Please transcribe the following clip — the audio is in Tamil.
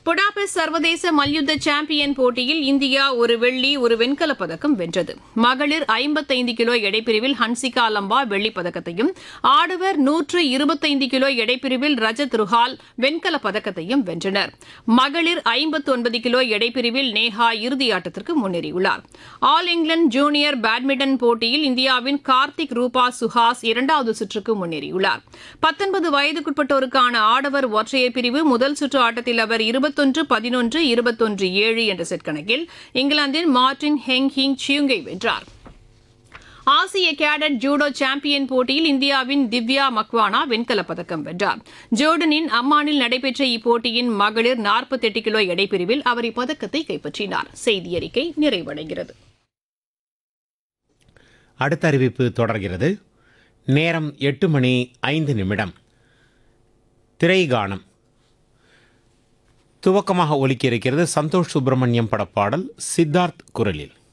புடாபெஸ்ட் சர்வதேச மல்யுத்த சாம்பியன் போட்டியில் இந்தியா ஒரு வெள்ளி ஒரு வெண்கலப் பதக்கம் வென்றது மகளிர் ஐம்பத்தைந்து கிலோ எடைப்பிரிவில் ஹன்சிகா லம்பா வெள்ளிப் பதக்கத்தையும் ஆடவர் நூற்று இருபத்தைந்து கிலோ எடைப்பிரிவில் ரஜத் ருஹால் வெண்கலப் பதக்கத்தையும் வென்றனர் மகளிர் ஐம்பத்து ஒன்பது கிலோ எடைப்பிரிவில் நேஹா இறுதியாட்டத்திற்கு முன்னேறியுள்ளார் ஆல் இங்கிலாந்து ஜூனியர் பேட்மிண்டன் போட்டியில் இந்தியாவின் கார்த்திக் ரூபா சுஹாஸ் இரண்டாவது சுற்றுக்கு முன்னேறியுள்ளார் பத்தொன்பது வயதுக்குட்பட்டோருக்கான ஆடவர் ஒற்றையர் பிரிவு முதல் சுற்று ஆட்டத்தில் அவர் இருபத்தொன்று பதினொன்று இருபத்தொன்று ஏழு என்ற செட் கணக்கில் இங்கிலாந்தின் மார்டின் ஹெங் ஹிங் சியுங்கை வென்றார் ஆசிய கேடட் ஜூடோ சாம்பியன் போட்டியில் இந்தியாவின் திவ்யா மக்வானா வெண்கலப் பதக்கம் வென்றார் ஜோர்டனின் அம்மானில் நடைபெற்ற இப்போட்டியின் மகளிர் நாற்பத்தெட்டு கிலோ எடைப்பிரிவில் அவர் இப்பதக்கத்தை கைப்பற்றினார் செய்தி அறிக்கை நிறைவடைகிறது அடுத்த அறிவிப்பு தொடர்கிறது நேரம் எட்டு மணி ஐந்து நிமிடம் திரைகானம் துவக்கமாக ஒலிக்க இருக்கிறது சந்தோஷ் சுப்பிரமணியம் படப்பாடல் சித்தார்த் குரலில்